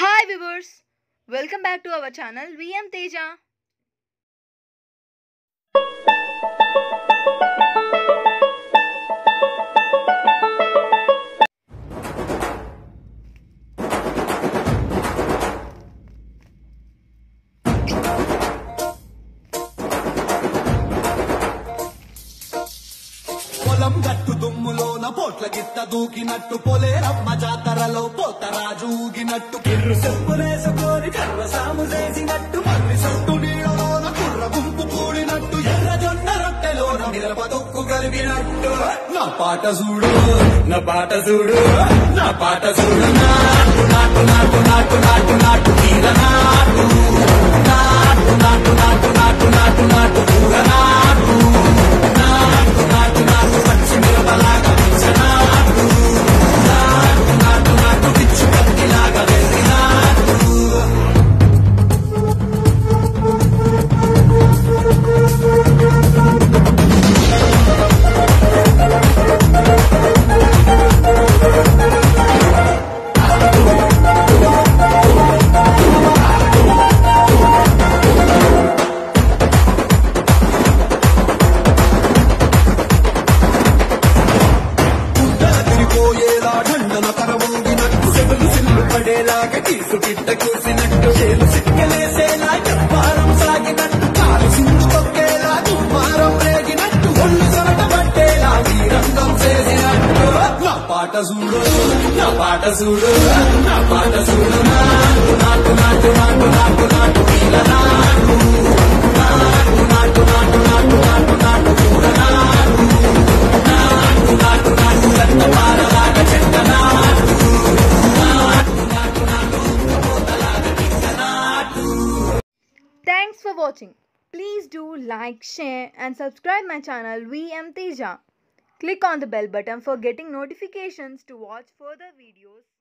Hi viewers, welcome back to our channel VM Teja. పొలం గట్టు దుమ్ములోన పోట్ల గిత్త దూకినట్టు పొలేరమ్మ జాతరలో పోతరాజు ఊగినట్టు కిర్రు చెప్పులేసుకొని కర్ర సాము చేసినట్టు మర్రి సొట్టు నీడలోన కుర్ర గుంపు కూడినట్టు ఎర్ర జొన్న రొట్టెలోన మిరప దొక్కు కలిగినట్టు నా పాట చూడు నా పాట చూడు నా పాట చూడు నాటు నాటు నాటు నాటు నాటు నాటు తీర నాటు నాటు నాటు నాటు నాటు నాటు నాటు కూర నాటు నాటు నాటు నాటు పచ్చి మిరపలాగా పిచ్చ నాటు నాటు నాటు నాటు పిచ్చు కత్తిలాగా వెళ్ళి నాటు తిరిగిపోయేలా ఢండన తరమూగినట్టు చెవులు సిల్లు పడేలాగా కీసు గిట్ట కూసినట్టు చేలు సిక్కలేసేలా చెప్పారం సాగినట్టు కాలు సింధు తొక్కేలా దుమ్మారం రేగినట్టు ఒళ్ళు సొరట పట్టేలా ఈ రంగం చేసినట్టు నా పాట చూడు నా పాట చూడు నా పాట చూడు నాటు నాటు నాటు నాటు నాటు నాటు వీల నాటు నాటు నాటు నాటు నాటు నాటు నాటు కూర నాటు నాటు నాటు నాటు రక్త పారలాగా చెట్ట నాటు నాటు నాటు నాటు పోతలాగా గిట్ట నాటు Thanks for watching. Please do like, share and subscribe my channel VM Teja. Click on the bell button for getting notifications to watch further videos.